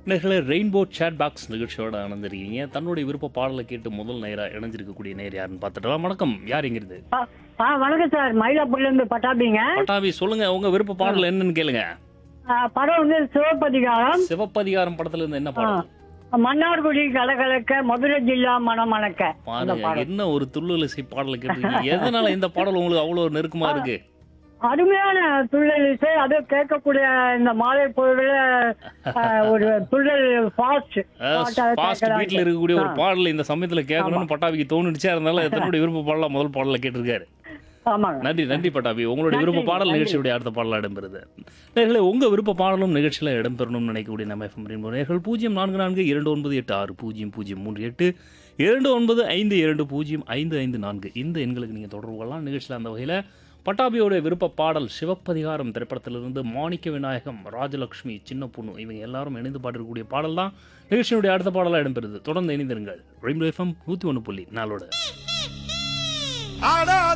நேர்களே rainbow chat box நிகழ்ச்சியோட அணைஞ்சிருக்கீங்க தன்னுடைய விருப்ப பாடலை கேட்டு முதல் நேரா இணைஞ்சிருக்கக்கூடிய நேர் யாருன்னு பார்த்துட்டு வணக்கம் யார் இங்கிருந்து ஆ ஆ, வணக்கம் சார் மயிலாப்பூர்ல இருந்து பட்டாபிங்க பட்டாபி சொல்லுங்க உங்க விருப்ப பாடல் என்னன்னு கேளுங்க ஆ, படம் வந்து சிவப்பதிகாரம் சிவப்பதிகாரம் படத்துல இருந்து என்ன ஆ, பாடல் மன்னார்குடி கலகலக்க மதுரை ஜில்லா மணமணக்க அந்த பாருங்க பாடல் என்ன ஒரு துள்ளல் இசை பாடலை கேட்டிருக்கீங்க எதனால இந்த பாடல் உங்களுக்கு அவ்வளவு நெருக்கமா இருக்கு அருமையான துள்ளல் இசை அது கேட்கக்கூடிய இந்த மாலை பொழுதுல ஆ, ஒரு துள்ளல் ஃபாஸ்ட் ஃபாஸ்ட் பீட்ல இருக்கக்கூடிய ஒரு பாடல் இந்த சமயத்துல கேட்கணும்னு பட்டாபிக்கு தோணுடுச்சு அதனால தன்னுடைய விருப்ப பாடலா முதல் பாடல கேட்டிருக்காரு ஆமாங்க நன்றி நன்றி பட்டாபி உங்களுடைய விருப்ப நன்றி, பாடல் நன்றி. நிகழ்ச்சியுடைய அடுத்த பாடலாம் இடம்பெறுது நேர்களே உங்க விருப்ப பாடலும் நிகழ்ச்சியில் இடம்பெறணும்னு நினைக்கக்கூடிய நம்ம எஃப்எம் ரெயின்போ நேர்கள் பூஜ்ஜியம் நான்கு நான்கு இரண்டு ஒன்பது எட்டு ஆறு பூஜ்ஜியம் பூஜ்ஜியம் மூன்று எட்டு இரண்டு ஒன்பது ஐந்து இரண்டு பூஜ்ஜியம் ஐந்து ஐந்து நான்கு இந்த எண்களுக்கு நீங்கள் தொடர்பு கொள்ளலாம் நிகழ்ச்சியில் அந்த வகையில் பட்டாபியோடைய விருப்ப பாடல் சிவப்பதிகாரம் திரைப்படத்திலிருந்து மாணிக்க விநாயகம் ராஜலக்ஷ்மி சின்ன பொண்ணு இவங்க எல்லாரும் இணைந்து பாடிருக்கக்கூடிய பாடல் தான் நிகழ்ச்சியினுடைய அடுத்த பாடலாக இடம்பெறுது தொடர்ந்து இணைந்திருங்கள் ரெயின்போ எஃப்எம் நூற்றி ஒன்று புள்ளி நாளோட அடா